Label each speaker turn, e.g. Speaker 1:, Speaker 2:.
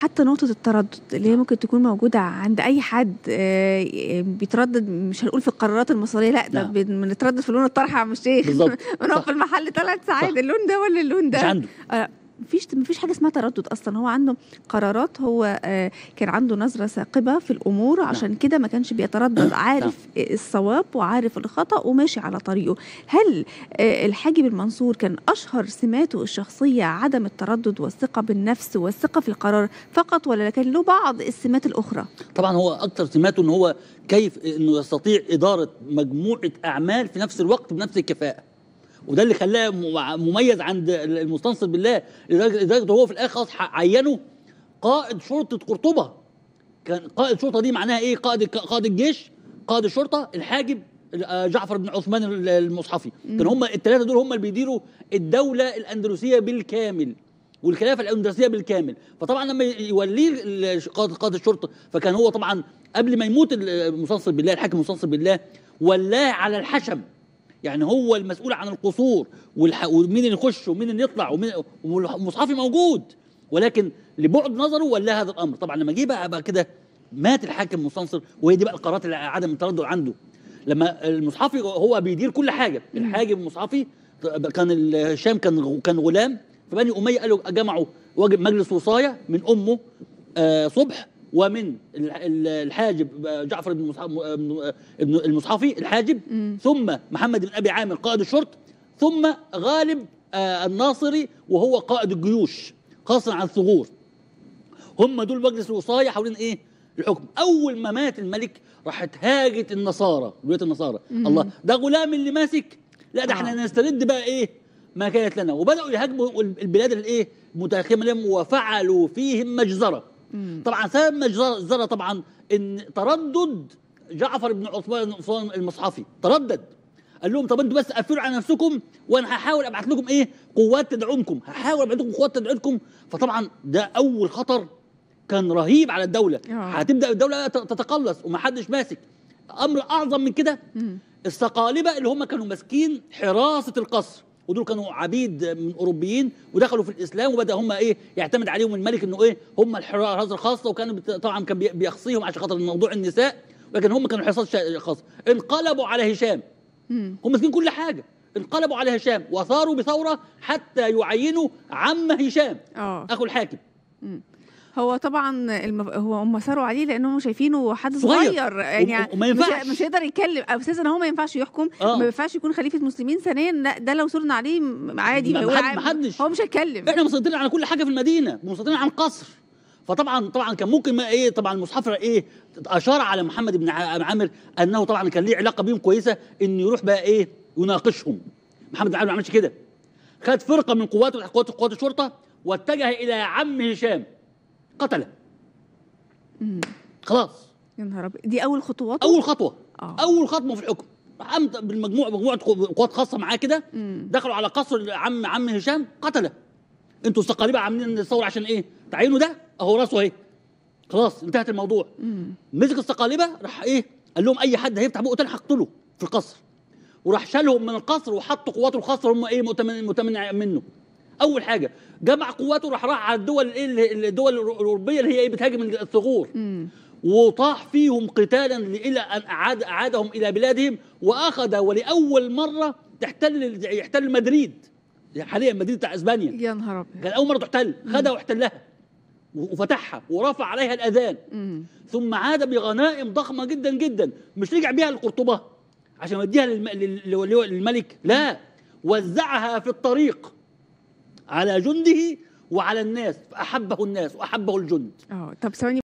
Speaker 1: حتى نقطة التردد اللي هي ممكن تكون موجودة عند أي حد آه، بيتردد مش هنقول في القرارات المصيرية لا ده
Speaker 2: نعم.
Speaker 1: بنتردد في لون الطرحة يا عم الشيخ
Speaker 2: بالظبط.
Speaker 1: بنقف
Speaker 2: صح.
Speaker 1: في المحل ثلاث ساعات
Speaker 2: صح.
Speaker 1: اللون ده ولا اللون ده
Speaker 2: مش عنده
Speaker 1: آه، مفيش مفيش حاجه اسمها تردد اصلا هو عنده قرارات هو آه، كان عنده نظره ثاقبه في الامور عشان كده ما كانش بيتردد عارف الصواب وعارف الخطا وماشي على طريقه هل آه، الحاجب المنصور كان اشهر سماته الشخصيه عدم التردد والثقه بالنفس والثقه في القرار فقط ولا كان له بعض السمات الاخرى
Speaker 2: طبعا هو اكثر سماته ان هو كيف انه يستطيع اداره مجموعه اعمال في نفس الوقت بنفس الكفاءه وده اللي خلاه م- مميز عند المستنصر بالله لدرجه لدرجة هو في الاخر خلاص ح- عينه قائد شرطه قرطبه كان قائد شرطه دي معناها ايه قائد قائد الجيش قائد الشرطه الحاجب آه، جعفر بن عثمان المصحفي كان هم الثلاثه دول هم اللي بيديروا الدوله الاندلسيه بالكامل والخلافه الاندلسيه بالكامل فطبعا لما يوليه ال- قائد قائد الشرطه فكان هو طبعا قبل ما يموت المستنصر بالله الحاكم المستنصر بالله ولاه على الحشم يعني هو المسؤول عن القصور والح... ومين اللي يخش ومين اللي يطلع ومين والمصحفي موجود ولكن لبعد نظره ولا هذا الامر طبعا لما جه بقى, بقى كده مات الحاكم المستنصر وهي دي بقى القرارات اللي عدم التردد عنده لما المصحفي هو بيدير كل حاجه الحاكم المصحفي كان الشام كان كان غلام فبني اميه قالوا جمعوا واجب مجلس وصايه من امه آه، صبح ومن ال- ال- الحاجب آه، جعفر بن المصحف- بن- بن المصحفي الحاجب ثم محمد بن ابي عامر قائد الشرط ثم غالب آه، الناصري وهو قائد الجيوش خاصة عن الثغور هم دول مجلس الوصاية حوالين ايه الحكم اول ما مات الملك راحت هاجت النصارى ولايه النصارى الله ده غلام اللي ماسك لا ده احنا
Speaker 1: آه.
Speaker 2: نسترد بقى ايه ما كانت لنا وبداوا يهاجموا البلاد الايه المتاخمه لهم وفعلوا فيهم مجزره طبعا سبب مجزره طبعا ان تردد جعفر بن عثمان عثمان المصحفي تردد قال لهم طب انتوا بس قفلوا على نفسكم وانا هحاول ابعت لكم ايه قوات تدعمكم هحاول ابعت لكم قوات تدعمكم فطبعا ده اول خطر كان رهيب على الدوله
Speaker 1: آه.
Speaker 2: هتبدا الدوله تتقلص ومحدش ماسك امر اعظم من كده الصقالبه اللي هم كانوا ماسكين حراسه القصر ودول كانوا عبيد من اوروبيين ودخلوا في الاسلام وبدا هم ايه يعتمد عليهم الملك انه ايه هم الحراسه الخاصه وكانوا بت- طبعا كان بي- بيخصيهم عشان خاطر موضوع النساء ولكن هم كانوا حراسات شا- خاصه انقلبوا على هشام هم ماسكين كل حاجه انقلبوا على هشام وثاروا بثوره حتى يعينوا عم هشام
Speaker 1: اه
Speaker 2: اخو الحاكم
Speaker 1: هو طبعا المف... هو هم صاروا عليه لانهم شايفينه حد
Speaker 2: صغير.
Speaker 1: صغير, يعني
Speaker 2: وما ينفعش.
Speaker 1: مش, مش يقدر يتكلم اساسا هو ما ينفعش يحكم
Speaker 2: آه.
Speaker 1: ما ينفعش يكون خليفه مسلمين ثانيا لا ده لو صرنا عليه م- عادي
Speaker 2: ما-
Speaker 1: هو
Speaker 2: محد-
Speaker 1: عادي.
Speaker 2: محدش.
Speaker 1: هو مش هيتكلم
Speaker 2: احنا مسيطرين على كل حاجه في المدينه مسيطرين على القصر فطبعا طبعا كان ممكن ما ايه طبعا المصحف ايه اشار على محمد بن ع- عامر انه طبعا كان ليه علاقه بيهم كويسه انه يروح بقى ايه يناقشهم محمد بن عامر ما عملش كده خد فرقه من قوات قوات قوات الشرطه واتجه الى عم هشام قتله خلاص
Speaker 1: يا نهار أبيض. دي اول خطوات
Speaker 2: اول خطوه
Speaker 1: آه.
Speaker 2: اول خطوه في الحكم قامت بالمجموعه مجموعه قوات خاصه معاه كده
Speaker 1: مم.
Speaker 2: دخلوا على قصر عم عم هشام قتله انتوا الصقالبه عاملين الثوره عشان ايه تعينوا ده اهو راسه اهي خلاص انتهت الموضوع مسك الصقالبه راح ايه قال لهم اي حد هيفتح بقه تاني هقتله في القصر وراح شالهم من القصر وحطوا قواته الخاصه هم ايه مؤتمن مؤتمن منه اول حاجه جمع قواته راح راح على الدول ايه اللي- الدول الاوروبيه اللي هي ايه بتهاجم الثغور وطاح فيهم قتالا الى ان اعاد اعادهم الى بلادهم واخذ ولاول مره تحتل يحتل مدريد حاليا مدريد بتاع اسبانيا
Speaker 1: يا نهار ابيض
Speaker 2: كان اول مره تحتل خدها واحتلها وفتحها ورفع عليها الاذان
Speaker 1: مم.
Speaker 2: ثم عاد بغنائم ضخمه جدا جدا مش رجع بيها لقرطبه عشان يوديها للم... لل- لل- للملك لا وزعها في الطريق على جنده وعلى الناس فاحبه الناس واحبه الجند
Speaker 1: اه طب ثواني